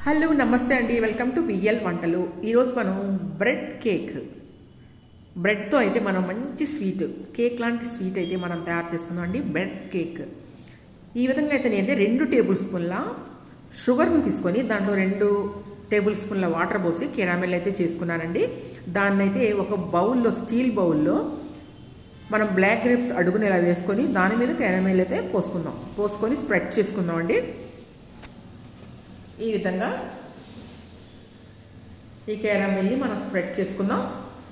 hello నమస్తే అండి welcome to VL వంటలు ఈరోజు మనం బ్రెడ్ కేక్ బ్రెడ్తో అయితే మనం మంచి స్వీట్ కేక్ లాంటి స్వీట్ అయితే మనం తయారు చేసుకున్నాం అండి బ్రెడ్ కేక్ ఈ విధంగా అయితే నేనైతే రెండు టేబుల్ స్పూన్ల షుగర్ని తీసుకొని దాంట్లో రెండు టేబుల్ స్పూన్ల వాటర్ పోసి కెరామెల్ అయితే చేసుకున్నానండి దాన్ని అయితే ఒక బౌల్లో స్టీల్ బౌల్లో మనం బ్లాక్ గ్రేప్స్ అడుగుని ఇలా వేసుకొని దాని మీద కెరామెల్ అయితే పోసుకుందాం పోసుకొని స్ప్రెడ్ చేసుకుందాం అండి ఈ విధంగా ఈ క్యారమెల్ని మనం స్ప్రెడ్ చేసుకుందాం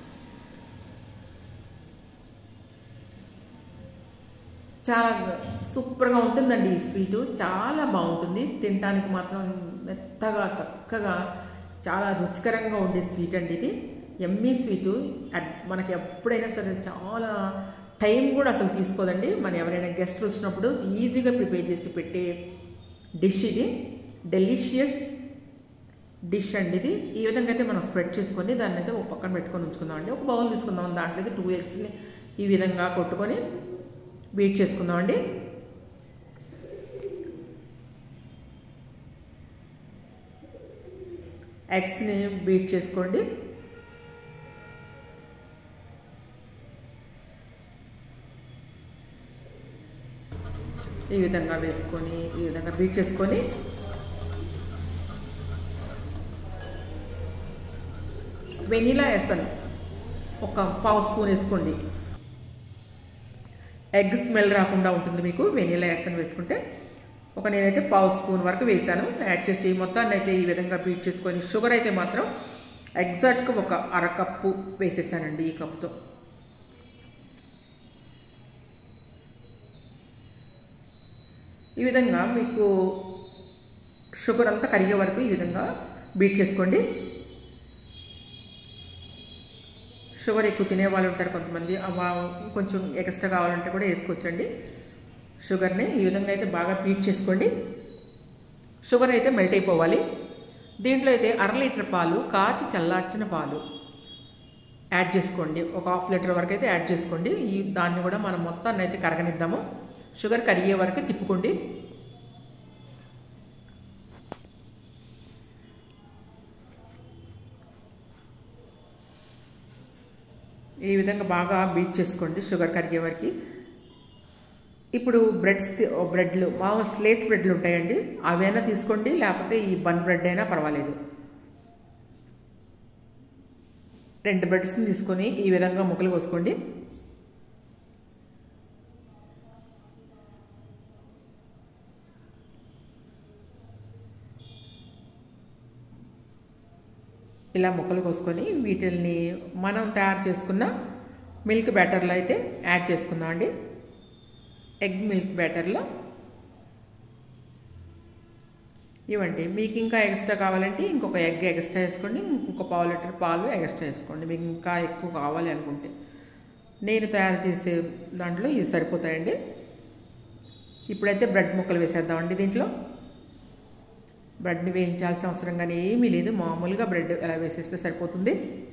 చాలా సూపర్గా ఉంటుందండి ఈ స్వీటు చాలా బాగుంటుంది తినడానికి మాత్రం మెత్తగా చక్కగా చాలా రుచికరంగా ఉండే స్వీట్ అండి ఇది ఎమ్మీ స్వీటు మనకి ఎప్పుడైనా సరే చాలా టైం కూడా అసలు తీసుకోదండి మన ఎవరైనా గెస్ట్లు వచ్చినప్పుడు ఈజీగా ప్రిపేర్ చేసి పెట్టే డిష్ ఇది డెలిషియస్ డిష్ అండి ఇది ఈ విధంగా అయితే మనం స్ప్రెడ్ చేసుకొని దాన్ని అయితే ఒక పక్కన పెట్టుకొని ఉంచుకుందాం అండి ఒక బౌల్ తీసుకుందాం దాంట్లోకి టూ ఎగ్స్ని ఈ విధంగా కొట్టుకొని బీట్ చేసుకుందాం అండి ఎగ్స్ని బీట్ చేసుకోండి ఈ విధంగా వేసుకొని ఈ విధంగా బీట్ చేసుకొని వెనీలా ఎసన్ ఒక పావు స్పూన్ వేసుకోండి ఎగ్ స్మెల్ రాకుండా ఉంటుంది మీకు వెనీలా ఎసన్ వేసుకుంటే ఒక నేనైతే పావు స్పూన్ వరకు వేసాను యాడ్ చేసి మొత్తాన్ని అయితే ఈ విధంగా బీట్ చేసుకొని షుగర్ అయితే మాత్రం ఎగ్జాక్ట్గా ఒక అరకప్పు వేసేసానండి ఈ కప్పుతో ఈ విధంగా మీకు షుగర్ అంతా కరిగే వరకు ఈ విధంగా బీట్ చేసుకోండి షుగర్ ఎక్కువ తినే వాళ్ళు ఉంటారు కొంతమంది కొంచెం ఎక్స్ట్రా కావాలంటే కూడా వేసుకోవచ్చండి షుగర్ని ఈ విధంగా అయితే బాగా బీట్ చేసుకోండి షుగర్ అయితే మెల్ట్ అయిపోవాలి దీంట్లో అయితే అర లీటర్ పాలు కాచి చల్లార్చిన పాలు యాడ్ చేసుకోండి ఒక హాఫ్ లీటర్ వరకు అయితే యాడ్ చేసుకోండి ఈ దాన్ని కూడా మనం మొత్తాన్ని అయితే కరగనిద్దాము షుగర్ కరిగే వరకు తిప్పుకోండి ఈ విధంగా బాగా బీట్ చేసుకోండి షుగర్ కరిగే వరకు ఇప్పుడు బ్రెడ్స్ బ్రెడ్లు మామూలు స్లేస్ బ్రెడ్లు ఉంటాయండి అవైనా తీసుకోండి లేకపోతే ఈ బన్ బ్రెడ్ అయినా పర్వాలేదు రెండు బ్రెడ్స్ని తీసుకొని ఈ విధంగా ముక్కలు కోసుకోండి ఇలా ముక్కలు కోసుకొని వీటిల్ని మనం తయారు చేసుకున్న మిల్క్ బ్యాటర్లో అయితే యాడ్ చేసుకుందాం అండి ఎగ్ మిల్క్ బ్యాటర్లో ఇవ్వండి మీకు ఇంకా ఎక్స్ట్రా కావాలంటే ఇంకొక ఎగ్ ఎక్స్ట్రా వేసుకోండి ఇంకొక పావు లీటర్ పాలు ఎక్స్ట్రా వేసుకోండి మీకు ఇంకా ఎక్కువ కావాలి అనుకుంటే నేను తయారు చేసే దాంట్లో ఇవి సరిపోతాయండి ఇప్పుడైతే బ్రెడ్ ముక్కలు వేసేద్దామండి దీంట్లో బ్రెడ్ని వేయించాల్సిన అవసరం కానీ ఏమీ లేదు మామూలుగా బ్రెడ్ ఎలా వేసేస్తే సరిపోతుంది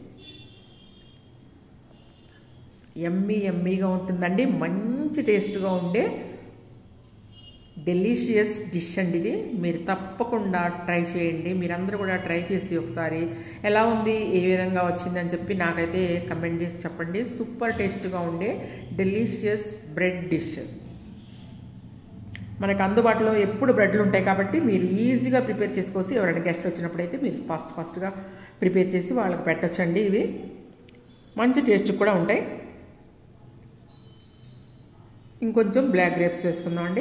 ఎమ్మీ ఎమ్మీగా ఉంటుందండి మంచి టేస్ట్గా ఉండే డెలిషియస్ డిష్ అండి ఇది మీరు తప్పకుండా ట్రై చేయండి మీరందరూ కూడా ట్రై చేసి ఒకసారి ఎలా ఉంది ఏ విధంగా వచ్చిందని చెప్పి నాకైతే కమెంట్ చేసి చెప్పండి సూపర్ టేస్ట్గా ఉండే డెలిషియస్ బ్రెడ్ డిష్ మనకు అందుబాటులో ఎప్పుడు బ్రెడ్లు ఉంటాయి కాబట్టి మీరు ఈజీగా ప్రిపేర్ చేసుకోవచ్చు ఎవరైనా గెస్ట్లు వచ్చినప్పుడు అయితే మీరు ఫాస్ట్ ఫాస్ట్గా ప్రిపేర్ చేసి వాళ్ళకి పెట్టచ్చండి ఇవి మంచి టేస్ట్ కూడా ఉంటాయి ఇంకొంచెం బ్లాక్ గ్రేప్స్ వేసుకుందాం అండి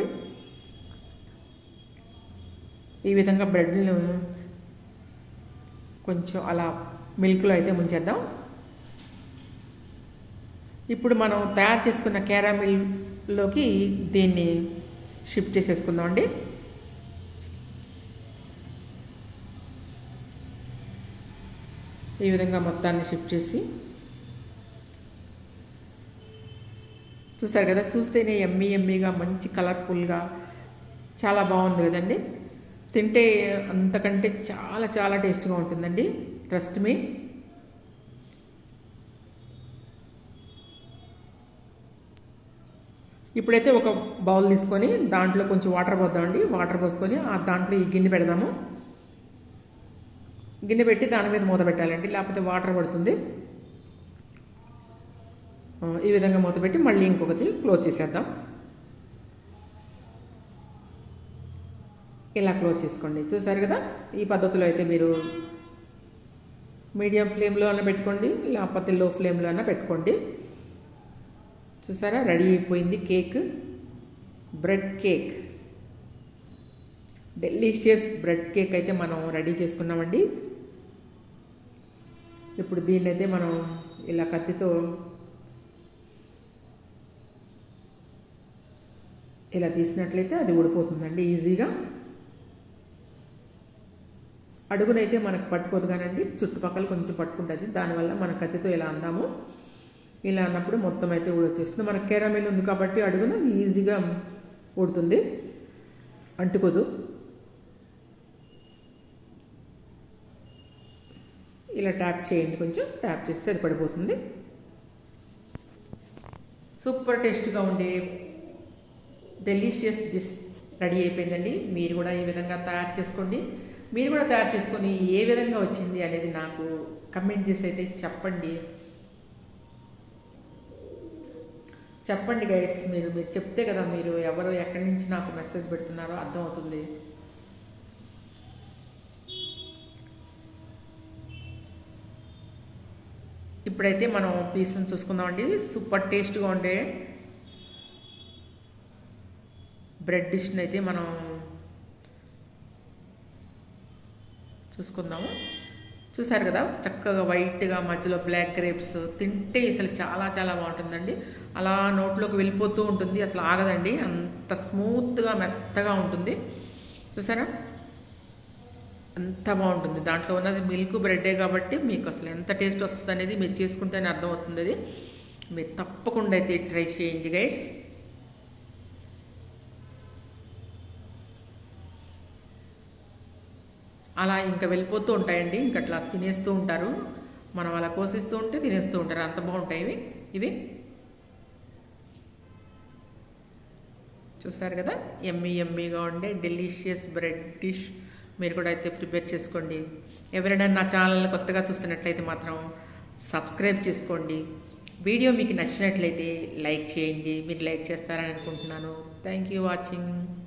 ఈ విధంగా బ్రెడ్లను కొంచెం అలా మిల్క్లో అయితే ముంచేద్దాం ఇప్పుడు మనం తయారు చేసుకున్న క్యారామిల్లోకి దీన్ని షిఫ్ట్ చేసేసుకుందాం అండి ఈ విధంగా మొత్తాన్ని షిఫ్ట్ చేసి చూస్తారు కదా చూస్తేనే ఎమ్మీ ఎమ్మీగా మంచి కలర్ఫుల్గా చాలా బాగుంది కదండి తింటే అంతకంటే చాలా చాలా టేస్ట్గా ఉంటుందండి ట్రస్ట్ మీ ఇప్పుడైతే ఒక బౌల్ తీసుకొని దాంట్లో కొంచెం వాటర్ పోద్దామండి వాటర్ పోసుకొని ఆ దాంట్లో ఈ గిన్నె పెడదాము గిన్నె పెట్టి దాని మీద మూత పెట్టాలండి లేకపోతే వాటర్ పడుతుంది ఆ, ఈ విధంగా మూత పెట్టి మళ్ళీ ఇంకొకటి క్లోజ్ చేసేద్దాం ఇలా క్లోజ్ చేసుకోండి చూసారు కదా ఈ పద్ధతిలో అయితే మీరు మీడియం ఫ్లేమ్లో అయినా పెట్టుకోండి లేకపోతే లో ఫ్లేమ్లో అయినా పెట్టుకోండి చూసారా రెడీ అయిపోయింది cake bread cake delicious bread cake అయితే మనం రెడీ చేసుకున్నామండి ఇప్పుడు దీన్ని అయితే మనం ఇలా కత్తితో ఇలా తీసినట్లయితే అది ఊడిపోతుందండి ఈజీగా అడుగునైతే మనకు పట్టుకోదు కానండి చుట్టుపక్కల కొంచెం పట్టుకుంటుంది దానివల్ల మన కత్తితో ఇలా అందాము ఇలా అన్నప్పుడు మొత్తం అయితే ఊడొచ్చేస్తుంది మనకు కేరామిల్ ఉంది కాబట్టి అడుగున అది ఈజీగా ఊడుతుంది అంటుకోదు ఇలా ట్యాప్ చేయండి కొంచెం ట్యాప్ చేస్తే అది పడిపోతుంది సూపర్ టేస్ట్గా ఉండే డెలిషియస్ డిష్ రెడీ అయిపోయిందండి మీరు కూడా ఈ విధంగా తయారు చేసుకోండి మీరు కూడా తయారు చేసుకొని ఏ విధంగా వచ్చింది అనేది నాకు కమెంట్ చేసి అయితే చెప్పండి చెప్పండి గైడ్స్ మీరు మీరు చెప్తే కదా మీరు ఎవరు ఎక్కడి నుంచి నాకు మెసేజ్ పెడుతున్నారో అర్థమవుతుంది ఇప్పుడైతే మనం పీస్ని చూసుకుందామండి సూపర్ టేస్ట్గా ఉండే బ్రెడ్ డిష్ని అయితే మనం చూసుకుందాము చూసారు కదా చక్కగా వైట్గా మధ్యలో బ్లాక్ గ్రేప్స్ తింటే అసలు చాలా చాలా బాగుంటుందండి అలా నోట్లోకి వెళ్ళిపోతూ ఉంటుంది అసలు ఆగదండి అంత స్మూత్గా మెత్తగా ఉంటుంది చూసారా అంత బాగుంటుంది దాంట్లో ఉన్నది మిల్క్ బ్రెడ్డే కాబట్టి మీకు అసలు ఎంత టేస్ట్ వస్తుంది అనేది మీరు చేసుకుంటేనే అర్థమవుతుంది అది మీరు తప్పకుండా అయితే ట్రై చేయండి గైడ్స్ అలా ఇంకా వెళ్ళిపోతూ ఉంటాయండి ఇంకా అట్లా తినేస్తూ ఉంటారు మనం అలా కోసిస్తూ ఉంటే తినేస్తూ ఉంటారు అంత బాగుంటాయి ఇవి ఇవి చూస్తారు కదా ఎమ్మీ ఎమ్మీగా ఉండే డెలిషియస్ బ్రెడ్ డిష్ మీరు కూడా అయితే ప్రిపేర్ చేసుకోండి ఎవరైనా నా ఛానల్ కొత్తగా చూస్తున్నట్లయితే మాత్రం సబ్స్క్రైబ్ చేసుకోండి వీడియో మీకు నచ్చినట్లయితే లైక్ చేయండి మీరు లైక్ చేస్తారని అనుకుంటున్నాను థ్యాంక్ యూ వాచింగ్